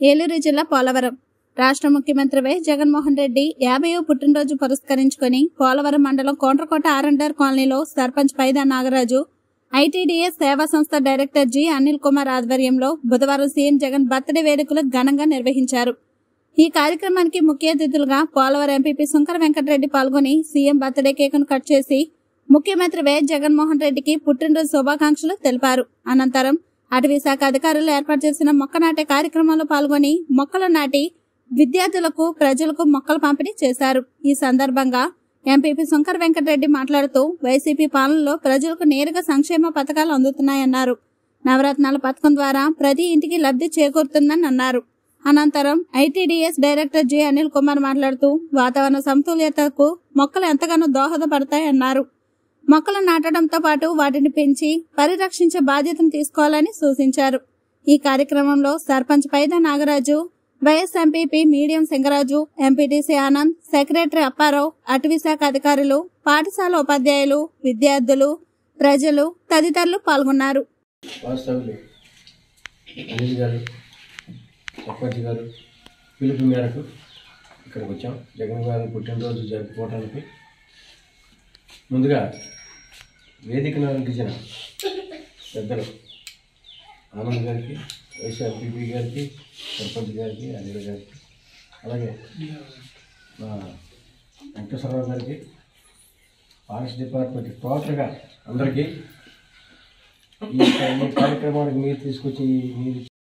ఏలూరు జిల్లా పోలవరం రాష్ట్ర ముఖ్యమంత్రి వై జగన్మోహన్ రెడ్డి యాభైవ పుట్టినరోజు పురస్కరించుకొని పోలవరం మండలం కోండ్రకోట ఆర్ఎండర్ కాలనీలో సర్పంచ్ పైదా నాగరాజు ఐటీడీఎస్ సేవా సంస్థ డైరెక్టర్ జి అనిల్ కుమార్ ఆధ్వర్యంలో బుధవారం సీఎం జగన్ బర్త్డే వేడుకలు ఘనంగా నిర్వహించారు ఈ కార్యక్రమానికి ముఖ్య అతిథులుగా పోలవరం ఎంపీపీ శంకర వెంకటరెడ్డి పాల్గొని సీఎం బర్త్డే కేకును కట్ చేసి ముఖ్యమంత్రి వైఎస్ జగన్మోహన్ రెడ్డికి పుట్టినరోజు శుభాకాంక్షలు తెలిపారు అనంతరం అటవీ శాఖ అధికారులు ఏర్పాటు చేసిన మొక్క నాటే కార్యక్రమంలో పాల్గొని మొక్కలు నాటి విద్యార్థులకు ప్రజలకు మొక్కలు పంపిణీ చేశారు ఈ సందర్భంగా ఎంపీపీ శంకర్ వెంకటరెడ్డి మాట్లాడుతూ వైసీపీ పాలనలో ప్రజలకు నేరుగా సంక్షేమ పథకాలు అందుతున్నాయన్నారు నవరత్నాల పథకం ద్వారా ప్రతి ఇంటికి లబ్ధి చేకూరుతుందని అన్నారు అనంతరం ITDS director J Anil Kumar మాట్లాడుతూ వాతావరణ సమతుల్యతకు మొక్కలు ఎంతగానో దోహదపడతాయన్నారు మొక్కలు నాటడంతో పాటు వాటిని పెంచి పరిరక్షించే బాధ్యతను తీసుకోవాలని సూచించారు ఈ కార్యక్రమంలో సర్పంచ్ పైద నాగరాజు వైఎస్ ఎంపీపీ మీడియం సింగరాజు ఎంపీటీసీ ఆనంద్ సెక్రటరీ అప్పారావు అటవీ శాఖ అధికారులు పాఠశాల ఉపాధ్యాయులు విద్యార్థులు ప్రజలు తదితరులు పాల్గొన్నారు వాస్తవులు అనిల్ గారు సర్పంచ్ గారు పిలుపు మేరకు ఇక్కడికి వచ్చాం జగన్ గారి పుట్టినరోజు జరుపుకోవడానికి ముందుగా వేదికను అలంకరించిన పెద్దలు ఆనంద్ గారికి వైఎస్ ఎంపీపీ గారికి సర్పంచ్ గారికి అనిల్ గారికి అలాగే మా వెంకటేశ్వరరావు గారికి ఫారెస్ట్ డిపార్ట్మెంట్ టోటల్గా అందరికీ ఈ ఈ కార్యక్రమానికి మీరు తీసుకొచ్చి మీరు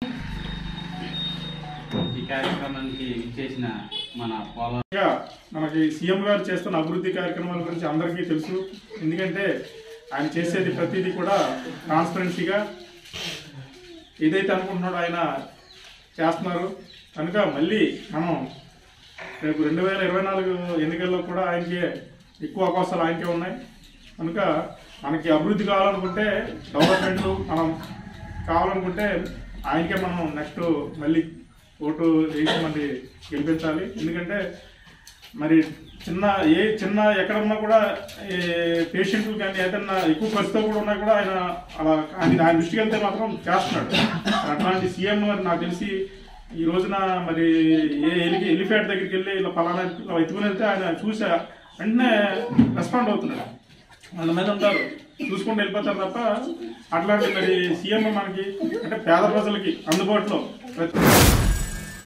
ఈ కార్యక్రమానికి ఇచ్చేసిన మన పోల ఇంకా మనకి సీఎం గారు చేస్తున్న అభివృద్ధి కార్యక్రమాల గురించి అందరికీ తెలుసు ఎందుకంటే ఆయన చేసేది ప్రతిదీ కూడా ట్రాన్స్పరెన్సీగా ఏదైతే అనుకుంటున్నాడో ఆయన చేస్తున్నారు కనుక మళ్ళీ మనం రేపు రెండు వేల ఇరవై నాలుగు ఎన్నికల్లో కూడా ఆయనకే ఎక్కువ అవకాశాలు ఆయనకే ఉన్నాయి కనుక మనకి అభివృద్ధి కావాలనుకుంటే డెవలప్మెంట్ మనం కావాలనుకుంటే ఆయనకే మనం నెక్స్ట్ మళ్ళీ ఓటు వేసి మళ్ళీ గెలిపించాలి ఎందుకంటే మరి చిన్న ఏ చిన్న ఎక్కడ ఉన్నా కూడా పేషెంట్లు కానీ ఏదన్నా ఎక్కువ ఖర్చుతో కూడా ఉన్నా కూడా ఆయన అలా ఆయన ఆయన దృష్టికి వెళ్తే మాత్రం చేస్తున్నాడు అట్లాంటి సీఎం మరి నాకు తెలిసి ఈ రోజున మరి ఏ ఎలి ఎలిఫెంట్ దగ్గరికి వెళ్ళి ఇలా ఫలానా ఇలా ఎత్తుకుని వెళ్తే ఆయన చూసి వెంటనే రెస్పాండ్ అవుతున్నాడు వాళ్ళ మీద ఉంటారు చూసుకుంటూ వెళ్ళిపోతారు తప్ప అట్లాంటి మరి సీఎం మనకి అంటే పేద ప్రజలకి అందుబాటులో ప్రతి